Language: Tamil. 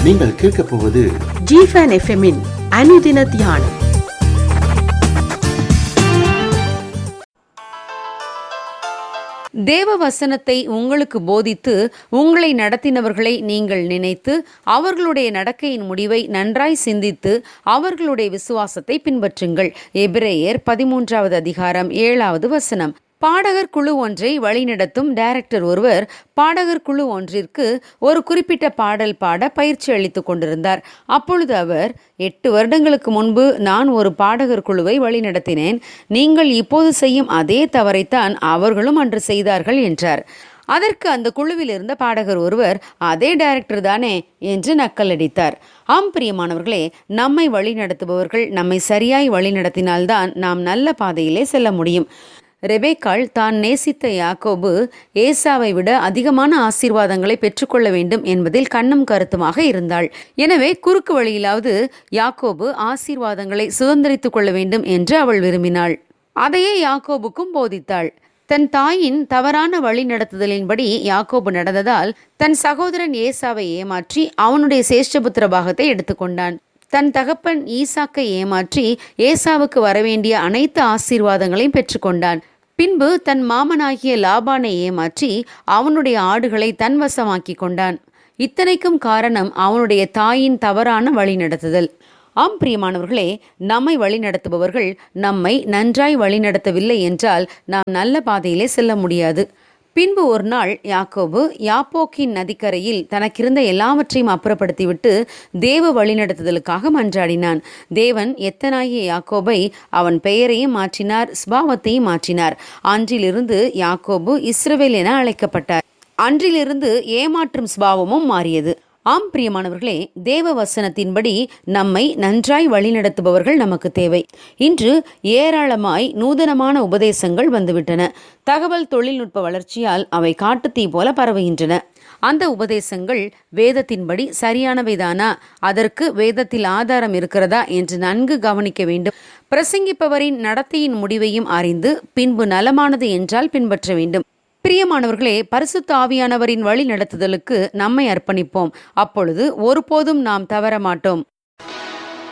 நீங்கள் கேட்கப் போவது ஜிஃபன் எஃப்எம்மின் அனுதின தியானம் தேவ வசனத்தை உங்களுக்கு போதித்து உங்களை நடத்தினவர்களை நீங்கள் நினைத்து அவர்களுடைய நடக்கையின் முடிவை நன்றாய் சிந்தித்து அவர்களுடைய விசுவாசத்தை பின்பற்றுங்கள் எபிரேயர் பதிமூன்றாவது அதிகாரம் ஏழாவது வசனம் பாடகர் குழு ஒன்றை வழிநடத்தும் டைரக்டர் ஒருவர் பாடகர் குழு ஒன்றிற்கு ஒரு குறிப்பிட்ட பாடல் பாட பயிற்சி அளித்துக் கொண்டிருந்தார் அப்பொழுது அவர் எட்டு வருடங்களுக்கு முன்பு நான் ஒரு பாடகர் குழுவை வழிநடத்தினேன் நீங்கள் இப்போது செய்யும் அதே தவறைத்தான் அவர்களும் அன்று செய்தார்கள் என்றார் அதற்கு அந்த குழுவில் இருந்த பாடகர் ஒருவர் அதே டைரக்டர் தானே என்று நக்கலடித்தார் ஆம் பிரியமானவர்களே நம்மை வழிநடத்துபவர்கள் நம்மை சரியாய் வழிநடத்தினால்தான் நாம் நல்ல பாதையிலே செல்ல முடியும் ரெபேக்காள் தான் நேசித்த யாக்கோபு ஏசாவை விட அதிகமான ஆசீர்வாதங்களை பெற்றுக்கொள்ள வேண்டும் என்பதில் கண்ணும் கருத்துமாக இருந்தாள் எனவே குறுக்கு வழியிலாவது யாக்கோபு ஆசீர்வாதங்களை சுதந்திரித்துக் கொள்ள வேண்டும் என்று அவள் விரும்பினாள் அதையே யாக்கோபுக்கும் போதித்தாள் தன் தாயின் தவறான வழி நடத்துதலின்படி யாக்கோபு நடந்ததால் தன் சகோதரன் ஏசாவை ஏமாற்றி அவனுடைய சேஷ்டபுத்திர பாகத்தை எடுத்துக்கொண்டான் தன் தகப்பன் ஈசாக்கை ஏமாற்றி ஏசாவுக்கு வரவேண்டிய அனைத்து ஆசீர்வாதங்களையும் பெற்றுக்கொண்டான் பின்பு தன் மாமனாகிய லாபானை ஏமாற்றி அவனுடைய ஆடுகளை தன் வசமாக்கி கொண்டான் இத்தனைக்கும் காரணம் அவனுடைய தாயின் தவறான வழிநடத்துதல் ஆம் பிரியமானவர்களே நம்மை வழிநடத்துபவர்கள் நம்மை நன்றாய் வழிநடத்தவில்லை என்றால் நாம் நல்ல பாதையிலே செல்ல முடியாது பின்பு ஒரு நாள் யாக்கோபு யாப்போக்கின் நதிக்கரையில் தனக்கிருந்த எல்லாவற்றையும் அப்புறப்படுத்திவிட்டு தேவ வழிநடத்துதலுக்காக மன்றாடினான் தேவன் எத்தனாகிய யாக்கோபை அவன் பெயரையும் மாற்றினார் ஸ்பாவத்தையும் மாற்றினார் அன்றிலிருந்து யாக்கோபு இஸ்ரவேல் என அழைக்கப்பட்டார் அன்றிலிருந்து ஏமாற்றும் ஸ்பாவமும் மாறியது ஆம் பிரியமானவர்களே தேவ வசனத்தின்படி நம்மை நன்றாய் வழிநடத்துபவர்கள் நமக்கு தேவை இன்று ஏராளமாய் நூதனமான உபதேசங்கள் வந்துவிட்டன தகவல் தொழில்நுட்ப வளர்ச்சியால் அவை காட்டுத்தீ போல பரவுகின்றன அந்த உபதேசங்கள் வேதத்தின்படி சரியானவைதானா அதற்கு வேதத்தில் ஆதாரம் இருக்கிறதா என்று நன்கு கவனிக்க வேண்டும் பிரசங்கிப்பவரின் நடத்தையின் முடிவையும் அறிந்து பின்பு நலமானது என்றால் பின்பற்ற வேண்டும் பிரியமானவர்களே பரிசுத்த ஆவியானவரின் வழி நடத்துதலுக்கு நம்மை அர்ப்பணிப்போம் அப்பொழுது ஒருபோதும் நாம் தவற மாட்டோம்